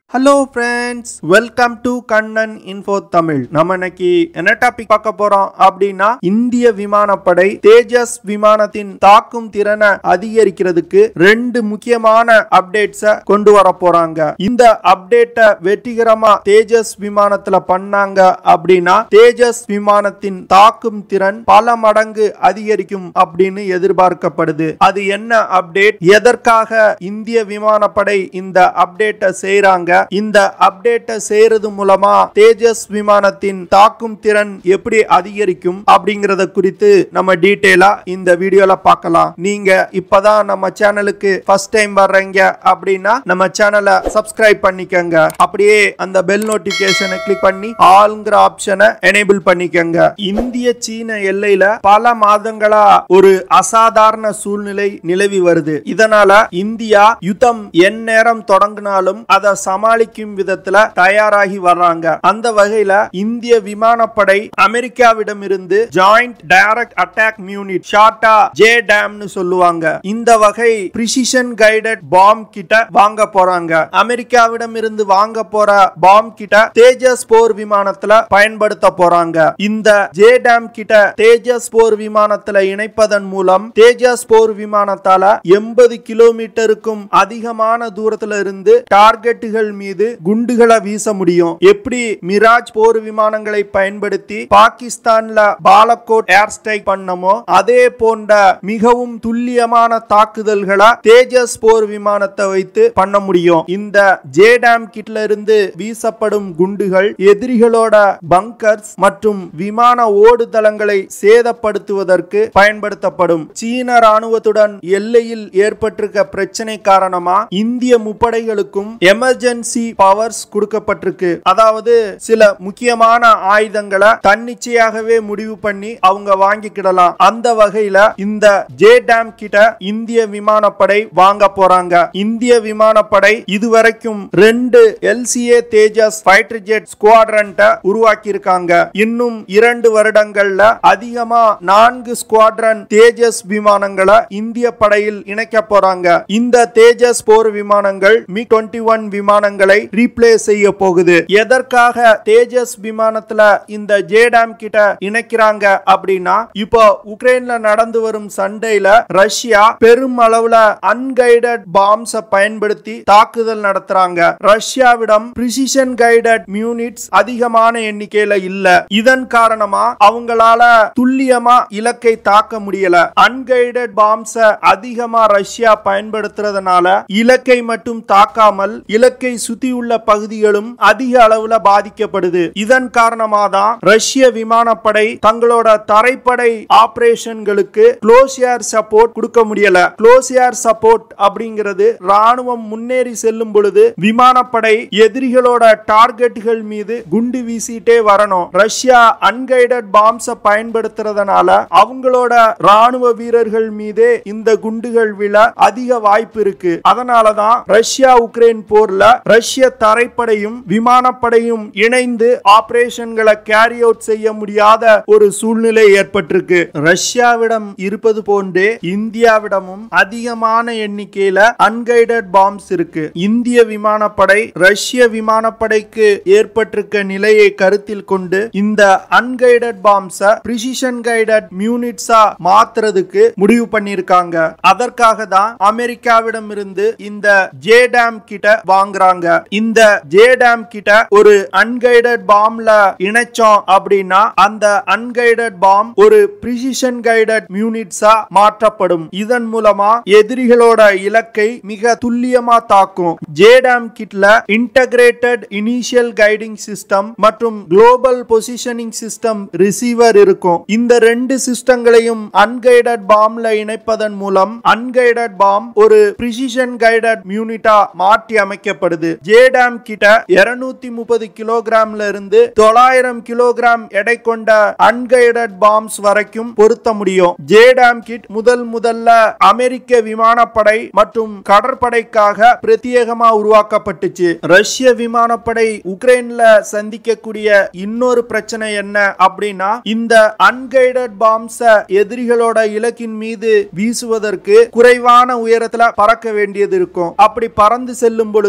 hello friends welcome to Kannan info Tamil நம்ம இன்னைக்கு என்ன டாபிக் பார்க்க போறோம் அப்படின்னா இந்திய விமானப்படை தேஜஸ் விமானத்தின் தாக்கும் திறனை அதிகரிக்கிறதுக்கு ரெண்டு முக்கியமான அப்டேட்ஸ கொண்டு வர போறாங்க இந்த அப்டேட்டை வெற்றிகரமா தேஜஸ் விமானத்துல பண்ணாங்க அப்படின்னா தேஜஸ் விமானத்தின் தாக்கும் திறன் பல மடங்கு அதிகரிக்கும் அப்படின்னு எதிர்பார்க்கப்படுது அது என்ன அப்டேட் எதற்காக இந்திய விமானப்படை இந்த அப்டேட்டை செய்றாங்க இந்த அப்டேட்டை செய்யறது மூலமா தேஜஸ் விமானத்தின் தாக்கும் திறன் எப்படி அதிகரிக்கும் அப்படிங்கறத குறித்து நம்ம டீட்டெயிலா இந்த வீடியோல பார்க்கலாம் நீங்க இப்பதான் நம்ம சேனலுக்கு ஃபர்ஸ்ட் டைம் வர்றீங்க அப்படின்னா நம்ம சேனலை சப்ஸ்கிரைப் பண்ணிக்கங்க அப்படியே அந்த பெல் நோட்டிபிகேஷனை கிளிக் பண்ணி ஆல்ங்கிற ஆப்ஷனை எனேபிள் பண்ணிக்கங்க இந்திய சீன எல்லையில பல மாதங்களா ஒரு அசாதாரண சூழ்நிலை நிலவி வருது இதனால இந்தியா யுத்தம் என் நேரம் தொடங்கினாலும் அதை சமாளிக்கும் விதத்துல தயாராகி வர்றாங்க அந்த வகையில இந்திய விமானப்படை அமெரிக்காவிடம் இருந்து ஜாயிண்ட் டைரக்ட் அட்டாக் யூனிட் ஷார்ட்டா ஜே டேம்னு சொல்லுவாங்க இந்த வகை பிரிசிஷன் கைடட் பாம் கிட்ட வாங்க போறாங்க அமெரிக்காவிடம் இருந்து வாங்க போற பாம் கிட்ட தேஜஸ் போர் விமானத்துல பயன்படுத்த போறாங்க இந்த ஜே டேம் கிட்ட தேஜஸ் போர் விமானத்துல இணைப்பதன் மூலம் தேஜஸ் போர் விமானத்தால எண்பது கிலோமீட்டருக்கும் அதிகமான தூரத்துல இருந்து டார்கெட்டுகள் மீது குண்டுகளை வீச முடியும் எப்படி மிராஜ் போர் விமானங்களை பயன்படுத்தி பாகிஸ்தான்ல பாலக்கோட் ஏர் ஸ்ட்ரைக் பண்ணமோ அதே போன்ற மிகவும் துல்லியமான தாக்குதல்களை தேஜஸ் போர் விமானத்தை வைத்து பண்ண முடியும் இந்த ஜே டேம் கிட்ல இருந்து வீசப்படும் குண்டுகள் எதிரிகளோட பங்கர்ஸ் மற்றும் விமான ஓடுதளங்களை சேதப்படுத்துவதற்கு பயன்படுத்தப்படும் சீன ராணுவத்துடன் எல்லையில் ஏற்பட்டிருக்க பிரச்சனை காரணமா இந்திய முப்படைகளுக்கும் எமர்ஜென்சி பவர்ஸ் கொடுக்கப்பட்டிருக்கு அதாவது சில முக்கியமான ஆயுதங்களை தன்னிச்சையாகவே முடிவு பண்ணி அவங்க வாங்கிக்கிடலாம் அந்த வகையில இந்த ஜே டேம் கிட்ட இந்திய விமானப்படை வாங்க போறாங்க இந்திய விமானப்படை இதுவரைக்கும் ரெண்டு எல்சிஏ தேஜஸ் ஃபைட்டர் ஜெட் ஸ்குவாட்ரன்ட்ட உருவாக்கி இருக்காங்க இன்னும் இரண்டு வருடங்கள்ல அதிகமா நான்கு ஸ்குவாட்ரன் தேஜஸ் விமானங்களை இந்திய படையில் இணைக்க போறாங்க இந்த தேஜஸ் போர் விமானங்கள் மி டுவெண்ட்டி ஒன் விமானங்களை ரீப்ளேஸ் செய்ய போகுது எதற்காக தேஜஸ் விமானத்துல இந்த ஜேடாம் கிட்ட இணைக்கிறாங்க அப்படின்னா இப்போ உக்ரைன்ல நடந்து வரும் சண்டையில ரஷ்யா பெரும் அளவுல அன்கைடட் பாம்ஸ் பயன்படுத்தி தாக்குதல் நடத்துறாங்க ரஷ்யாவிடம் பிரிசிஷன் கைடட் யூனிட்ஸ் அதிகமான எண்ணிக்கையில இல்ல இதன் காரணமா அவங்களால துல்லியமா இலக்கை தாக்க முடியல அன்கைடட் பாம்ஸ் அதிகமா ரஷ்யா பயன்படுத்துறதுனால இலக்கை மட்டும் தாக்காமல் இலக்கை சுத்தியுள்ள பகுதிகளும் அதிக அளவுல பாதிக்கப்படுது இதன் காரணமா தான் ரஷ்ய விமானப்படை தங்களோட தரைப்படை ஆபரேஷன்களுக்கு க்ளோஸ் ஏர் சப்போர்ட் கொடுக்க முடியல க்ளோஸ் ஏர் சப்போர்ட் அப்படிங்கிறது ராணுவம் முன்னேறி செல்லும் பொழுது விமானப்படை எதிரிகளோட டார்கெட்டுகள் மீது குண்டு வீசிட்டே வரணும் ரஷ்யா அன்கைடட் பாம்ஸ பயன்படுத்துறதுனால அவங்களோட ராணுவ வீரர்கள் மீதே இந்த குண்டுகள் விழ அதிக வாய்ப்பு இருக்கு அதனாலதான் ரஷ்யா உக்ரைன் போர்ல ரஷ்ய தரைப்படையும் விமானப்படையும் இணைந்து ஆபரேஷன்களை கேரி அவுட் செய்ய முடியாத ஒரு சூழ்நிலை ஏற்பட்டிருக்கு ரஷ்யாவிடம் இருப்பது போன்றே இந்தியாவிடமும் அதிகமான எண்ணிக்கையில அன்கைடட் பாம்ஸ் இருக்கு இந்திய விமானப்படை ரஷ்ய விமானப்படைக்கு ஏற்பட்டிருக்க நிலையை கருத்தில் கொண்டு இந்த அன்கைடட் பாம்ஸ பிரிசிஷன் கைடட் மியூனிட்ஸா மாத்துறதுக்கு முடிவு பண்ணிருக்காங்க அதற்காக தான் அமெரிக்காவிடம் இருந்து இந்த ஜே டேம் கிட்ட வாங்குறாங்க இந்த ஜே டேம் கிட்ட ஒரு அன்கைடட் பாம்ல இணைச்சோம் அப்படின்னா அந்த அன்கைடட் பாம் ஒரு பிரிசிஷன் கைடட் யூனிட்ஸா மாற்றப்படும் இதன் மூலமா எதிரிகளோட இலக்கை மிக துல்லியமா தாக்கும் ஜே டேம் கிட்ல இன்டகிரேட்டட் இனிஷியல் கைடிங் சிஸ்டம் மற்றும் குளோபல் பொசிஷனிங் சிஸ்டம் ரிசீவர் இருக்கும் இந்த ரெண்டு சிஸ்டங்களையும் அன்கைடட் பாம்ல இணைப்பதன் மூலம் அன்கைடட் பாம் ஒரு பிரிசிஷன் கைடட் யூனிட்டா மாற்றி அமைக்கப்படுது ஜேடாம் கிட்ட இருநூத்தி முப்பது கிலோகிராம்ல இருந்து தொள்ளாயிரம் கிலோகிராம் எடை கொண்ட அன்கைடட் பாம்ஸ் வரைக்கும் பொருத்த முடியும் ஜேடாம் கிட் முதல் முதல்ல அமெரிக்க விமானப்படை மற்றும் கடற்படைக்காக பிரத்யேகமா உருவாக்கப்பட்டுச்சு ரஷ்ய விமானப்படை உக்ரைன்ல சந்திக்கக்கூடிய இன்னொரு பிரச்சனை என்ன அப்படின்னா இந்த அன்கைடட் பாம்ஸ எதிரிகளோட இலக்கின் மீது வீசுவதற்கு குறைவான உயரத்துல பறக்க வேண்டியது இருக்கும் அப்படி பறந்து செல்லும் பொழுது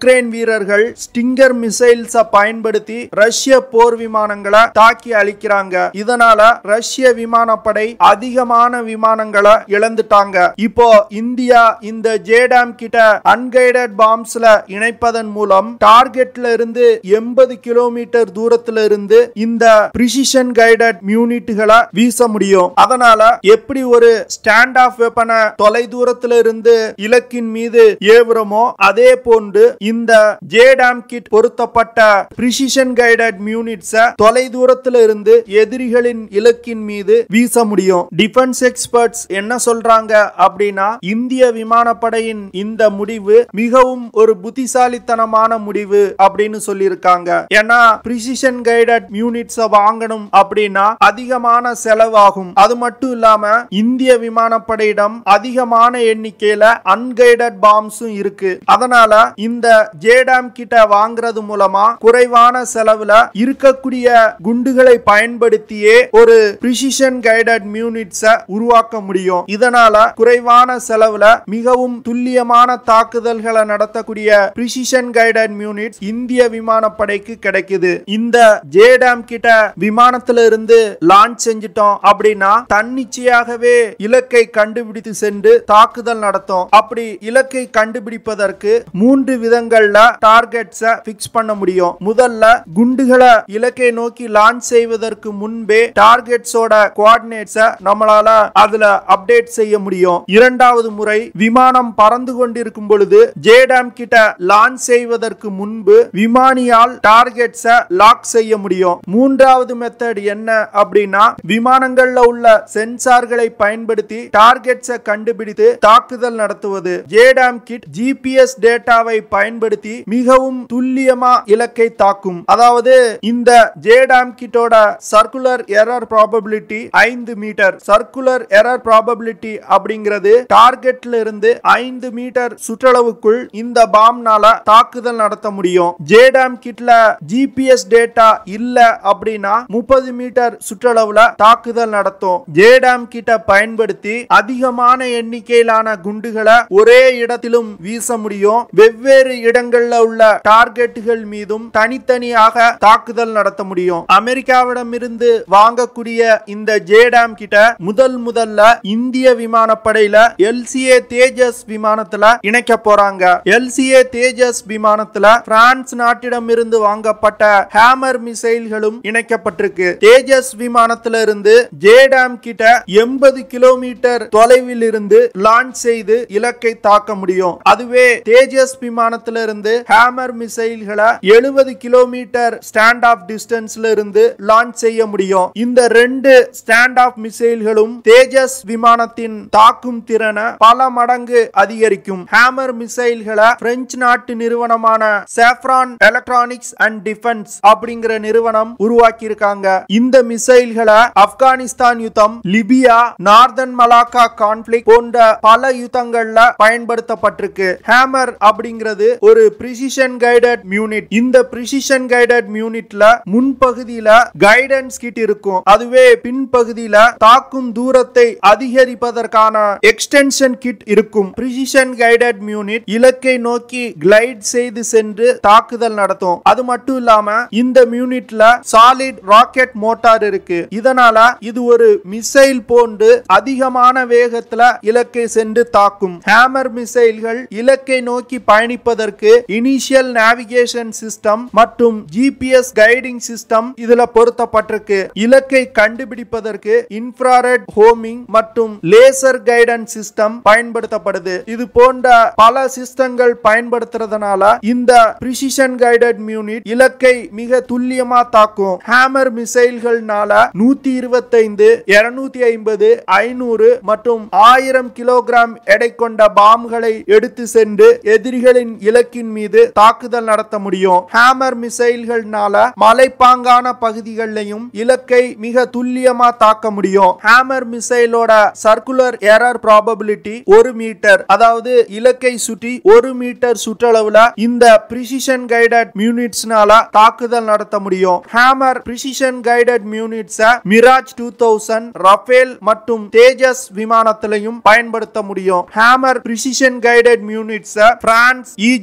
உக்ரைன் வீரர்கள் ஸ்டிங்கர் மிசைல்ஸ பயன்படுத்தி ரஷ்ய போர் விமானங்களை தாக்கி அழிக்கிறாங்க இதனால ரஷ்ய விமானப்படை அதிகமான விமானங்களை இழந்துட்டாங்க இப்போ இந்தியா இந்த ஜேடாம் கிட்ட அன்கைடட் பாம்ஸ்ல இணைப்பதன் மூலம் டார்கெட்ல இருந்து எண்பது கிலோமீட்டர் தூரத்துல இருந்து இந்த பிரிசிஷன் கைடட் யூனிட்டுகளை வீச முடியும் அதனால எப்படி ஒரு ஸ்டாண்ட் ஆஃப் வெப்பனை தொலை தூரத்துல இருந்து இலக்கின் மீது ஏவுறமோ அதே போன்று இந்த ஜேடாம் கிட் பொருத்தப்பட்ட பிரிசிஷன் கைடட் யூனிட்ஸ தொலை தூரத்துல இருந்து எதிரிகளின் இலக்கின் மீது வீச முடியும் டிஃபென்ஸ் எக்ஸ்பர்ட்ஸ் என்ன சொல்றாங்க அப்படின்னா இந்திய விமானப்படையின் இந்த முடிவு மிகவும் ஒரு புத்திசாலித்தனமான முடிவு அப்படின்னு சொல்லியிருக்காங்க ஏன்னா பிரிசிஷன் கைடட் யூனிட்ஸ வாங்கணும் அப்படின்னா அதிகமான செலவாகும் அது மட்டும் இல்லாம இந்திய விமானப்படையிடம் அதிகமான எண்ணிக்கையில அன்கைடட் பாம்ஸும் இருக்கு அதனால இந்த ஜேடாம் கிட்ட வாங்குறது மூலமா குறைவான செலவுல இருக்கக்கூடிய குண்டுகளை பயன்படுத்தியே ஒரு பிரிசிஷன் கைடட் யூனிட்ஸ உருவாக்க முடியும் இதனால குறைவான செலவுல மிகவும் துல்லியமான தாக்குதல்களை நடத்தக்கூடிய பிரிசிஷன் கைடட் யூனிட் இந்திய விமானப்படைக்கு கிடைக்குது இந்த ஜேடாம் கிட்ட விமானத்துல இருந்து லான்ச் செஞ்சிட்டோம் அப்படின்னா தன்னிச்சையாகவே இலக்கை கண்டுபிடித்து சென்று தாக்குதல் நடத்தும் அப்படி இலக்கை கண்டுபிடிப்பதற்கு மூன்று விதங்கள்ல டார்கெட்ஸ பிக்ஸ் பண்ண முடியும் முதல்ல குண்டுகளை இலக்கை நோக்கி லான்ச் செய்வதற்கு முன்பே டார்கெட்ஸோட கோஆர்டினேட்ஸ நம்மளால அதுல அப்டேட் செய்ய முடியும் இரண்டாவது முறை விமானம் பறந்து கொண்டிருக்கும் பொழுது ஜேடாம் கிட்ட லான்ச் செய்வதற்கு முன்பு விமானியால் டார்கெட்ஸ லாக் செய்ய முடியும் மூன்றாவது மெத்தட் என்ன அப்படின்னா விமானங்கள்ல உள்ள சென்சார்களை பயன்படுத்தி டார்கெட்ஸ கண்டுபிடித்து தாக்குதல் நடத்துவது ஜேடாம் கிட் ஜிபிஎஸ் டேட்டாவை பயன்படுத்தி மிகவும் துல்லியமா இலக்கை தாக்கும் அதாவது இந்த ஜேடாம் கிட்டோட சர்க்குலர் எரர் ப்ராபபிலிட்டி ஐந்து மீட்டர் சர்க்குலர் எரர் ப்ராபபிலிட்டி அப்படிங்கிறது டார்கெட்ல இருந்து ஐந்து மீட்டர் சுற்றளவுக்குள் இந்த பாம்னால தாக்குதல் நடத்த முடியும் ஜேடாம் கிட்ல ஜிபிஎஸ் டேட்டா இல்ல அப்படின்னா முப்பது மீட்டர் சுற்றளவுல தாக்குதல் நடத்தும் ஜேடாம் கிட்ட பயன்படுத்தி அதிகமான எண்ணிக்கையிலான குண்டுகளை ஒரே இடத்திலும் வீச முடியும் வெவ்வேறு இடங்கள்ல உள்ள டார்கெட்டுகள் மீதும் தனித்தனியாக தாக்குதல் நடத்த முடியும் அமெரிக்காவிடமிருந்து வாங்கக்கூடிய இந்த ஜேடாம் கிட்ட முதல் முதல்ல இந்திய விமானப்படையில எல்சிஏ தேஜஸ் விமானத்துல இணைக்க போறாங்க எல்சிஏ தேஜஸ் விமானத்துல பிரான்ஸ் நாட்டிடமிருந்து வாங்கப்பட்ட ஹேமர் மிசைல்களும் இணைக்கப்பட்டிருக்கு தேஜஸ் விமானத்துல இருந்து ஜேடாம் கிட்ட எண்பது கிலோமீட்டர் தொலைவில் இருந்து லான்ச் செய்து இலக்கை தாக்க முடியும் அதுவே தேஜஸ் விமானத்துல இருந்து ஹேமர் மிசைல்களை எழுபது கிலோமீட்டர் ஸ்டாண்ட் ஆஃப் டிஸ்டன்ஸ்ல இருந்து லான்ச் செய்ய முடியும் இந்த ரெண்டு ஸ்டாண்ட் ஆஃப் மிசைல்களும் தேஜஸ் விமானத்தின் தாக்கும் திறனை பல மடங்கு அதிகரிக்கும் ஹேமர் மிசைல்களை பிரெஞ்சு நாட்டு நிறுவனமான சேஃப்ரான் எலக்ட்ரானிக்ஸ் அண்ட் டிஃபென்ஸ் அப்படிங்கிற நிறுவனம் உருவாக்கி இருக்காங்க இந்த மிசைல்களை ஆப்கானிஸ்தான் யுத்தம் லிபியா நார்தன் மலாக்கா கான்ஃபிளிக் போன்ற பல யுத்தங்கள்ல பயன்படுத்தப்பட்டிருக்கு ஹேமர் அப்படிங்கிறது ஒரு பிரிசிஷன் கைடட் யூனிட் இந்த பிரிசிஷன் கைடட் யூனிட்ல முன்பகுதியில கைடன்ஸ் கிட் இருக்கும் அதுவே பின்பகுதியில தாக்கும் தூரத்தை அதிகரிப்பதற்கான எக்ஸ்டென்ஷன் கிட் இருக்கும் பிரிசிஷன் கைடட் யூனிட் இலக்கை நோக்கி கிளைட் செய்து சென்று தாக்குதல் நடத்தும் அது மட்டும் இல்லாம இந்த யூனிட்ல சாலிட் ராக்கெட் மோட்டார் இருக்கு இதனால இது ஒரு மிசைல் போன்று அதிகமான வேகத்துல இலக்கை சென்று தாக்கும் ஹேமர் மிசைல்கள் இலக்கை நோக்கி பயணிப்பதற்கு இனிஷியல் நேவிகேஷன் சிஸ்டம் மற்றும் ஜிபிஎஸ் கைடிங் சிஸ்டம் இதுல பொருத்தப்பட்டிருக்கு இலக்கை கண்டுபிடிப்பதற்கு இன்ஃப்ராரெட் ஹோமிங் மற்றும் லேசர் கைடன்ஸ் சிஸ்டம் பயன்படுத்தப்படுது இது போன்ற பல சிஸ்டங்கள் பயன்படுத்துறதுனால இந்த பிரிசிஷன் கைடட் யூனிட் இலக்கை மிக துல்லியமா தாக்கும் ஹேமர் மிசைல்கள்னால நூத்தி இருபத்தைந்து இருநூத்தி ஐம்பது ஐநூறு மற்றும் ஆயிரம் கிலோகிராம் எடை கொண்ட பாம்களை எடுத்து சென்று எதிரிகளின் இலக்கின் மீது தாக்குதல் நடத்த முடியும் ஹேமர் மிசைல்கள்னால மலைப்பாங்கான பகுதிகளிலையும் இலக்கை மிக துல்லியமா தாக்க முடியும் ஹேமர் மிசைலோட சர்க்குலர் எரர் ப்ராபபிலிட்டி ஒரு மீட்டர் அதாவது இலக்கை சுற்றி ஒரு மீட்டர் சுற்றளவுல இந்த பிரிசிஷன் கைடட் யூனிட்ஸ்னால தாக்குதல் நடத்த முடியும் ஹேமர் பிரிசிஷன் கைடட் யூனிட்ஸ மிராஜ் டூ தௌசண்ட் ரஃபேல் மற்றும் தேஜஸ் விமானத்திலையும் பயன்படுத்த முடியும் ஹேமர் பிரிசிஷன் கைடட் யூனிட்ஸ France Egypt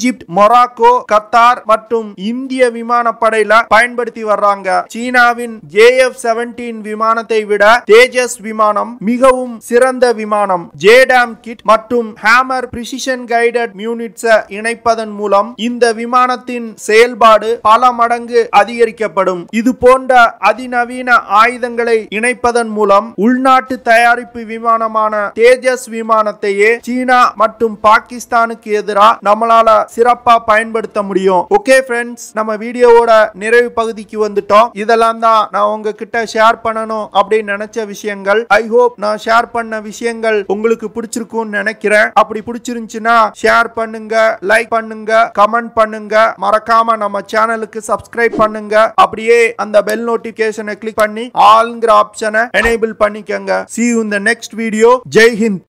Egypt Morocco Qatar மற்றும் இந்திய விமானப்படையில பயன்படுத்தி வர்றாங்க சீனாவின் ஜேஎஃப் செவன்டீன் விமானத்தை விட தேஜஸ் விமானம் மிகவும் சிறந்த விமானம் ஜேடாம் கிட் மற்றும் ஹேமர் பிரிசிஷன் கைடட் யூனிட்ஸை இணைப்பதன் மூலம் இந்த விமானத்தின் செயல்பாடு பல மடங்கு அதிகரிக்கப்படும் இது போன்ற அதிநவீன ஆயுதங்களை இணைப்பதன் மூலம் உள்நாட்டு தயாரிப்பு விமானமான தேஜஸ் விமானத்தையே சீனா மற்றும் பாகிஸ்தானுக்கு எதிராக நம்மளால சிறப்பா பயன்படுத்த முடியும் ஓகே ஃப்ரெண்ட்ஸ் நம்ம வீடியோவோட நிறைவு பகுதிக்கு வந்துட்டோம் இதெல்லாம் தான் நான் உங்ககிட்ட ஷேர் பண்ணணும் அப்படின்னு நினைச்ச விஷயங்கள் ஐ ஹோப் நான் ஷேர் பண்ண விஷயங்கள் உங்களுக்கு பிடிச்சிருக்கும்னு நினைக்கிறேன் அப்படி பிடிச்சிருந்துச்சுன்னா ஷேர் பண்ணுங்க லைக் பண்ணுங்க கமெண்ட் பண்ணுங்க மறக்காம நம்ம சேனலுக்கு சப்ஸ்கிரைப் பண்ணுங்க அப்படியே அந்த பெல் நோட்டிபிகேஷனை கிளிக் பண்ணி ஆல்ங்கிற ஆப்ஷனை எனேபிள் பண்ணிக்கங்க see you in the next video Jai Hind